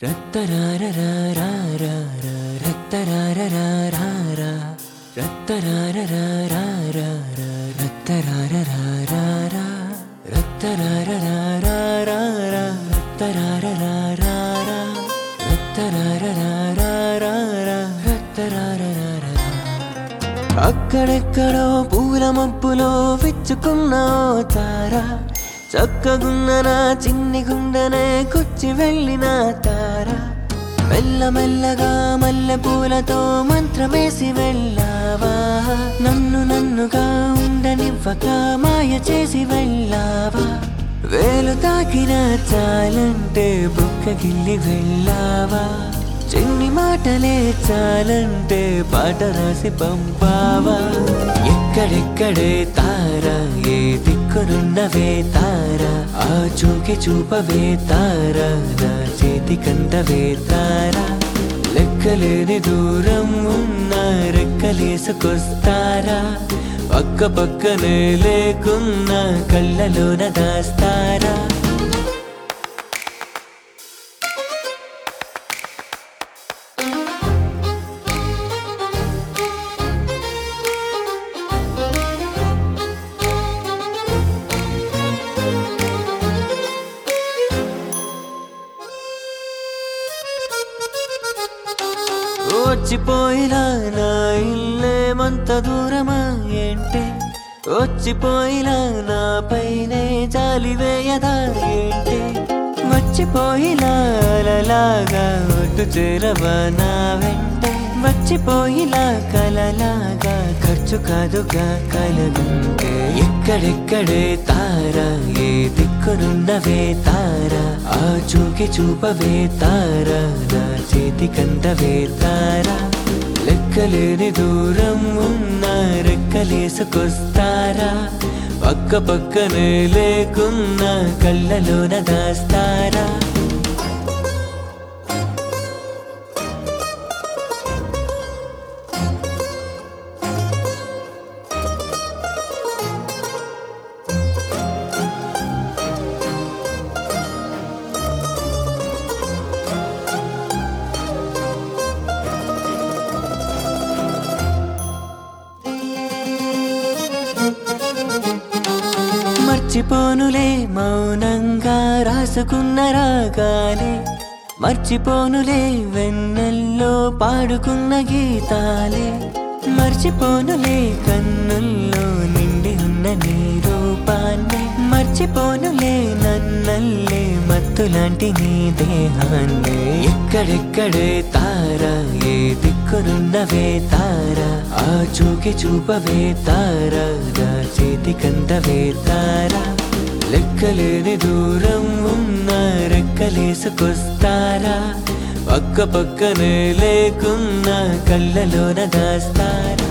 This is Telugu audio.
అక్కడెక్కడో పూల మబ్బులో విచ్చుకున్న ఓ తార చక్కగున్న నా చిన్ని గుండెనే కొచ్చి వెళ్ళిన తార మెల్లమెల్లగా మల్లె పూలతో మంత్రమేసి వెళ్ళావా నన్ను నన్నుగా ఉండనివ్వక మాయ చేసి వెళ్ళావా వేలు తాకిన చాలంటే బుక్కగిల్లి వెళ్ళావా చిన్ని మాటలే చాలంటే పాట రాసి పంపావా ఎక్కడెక్కడే తార ఏ దిక్కునున్నవే తార ఆ చూకి చూపవే తార నా చేతి కంటవే తార లెక్కలేని దూరం ఉన్న రెక్కలేసుకొస్తారా పక్క పక్కనే లేకున్నా కళ్ళలోన దాస్తారా వచ్చిపోయినా నా ఇల్లేమంత దూరమా ఏంటే వచ్చిపోయినా నా పైనే జాలి వేయదా ఏంటే వచ్చిపోయినా అలలాగా ఒట్టు చేరవా నా వెంటే వచ్చిపోయినా కలలాగా ఖర్చు కాదుగా కలగుంటే ఎక్కడెక్కడే తార ఏ దిక్కునున్నవే తార ఆ చూకి చూపవే తార నా చేతి కంటవే తార లెక్కలేని దూరం ఉన్న రెక్కలేసుకొస్తారా పక్క పక్కనే లేకున్నా కళ్ళలోన దాస్తారా మర్చిపోనులే మౌనంగా రాసుకున్న రాగాలే మర్చిపోనులే వెన్నెల్లో పాడుకున్న గీతాలే మర్చిపోనులే కన్నుల్లో నిండి ఉన్న నీ రూపాన్ని మర్చిపోనులే నన్నల్లే మత్తులాంటి నీ దేహాన్ని ఎక్కడెక్కడే తార ఏ దిక్కునున్నవే తార ఆ చూకి చూపవే తార నా చేతి కంటవే తార లెక్కలేని దూరం ఉన్న రెక్కలేసుకొస్తారా పక్క పక్కనే లేకున్నా కళ్ళలోన దాస్తారా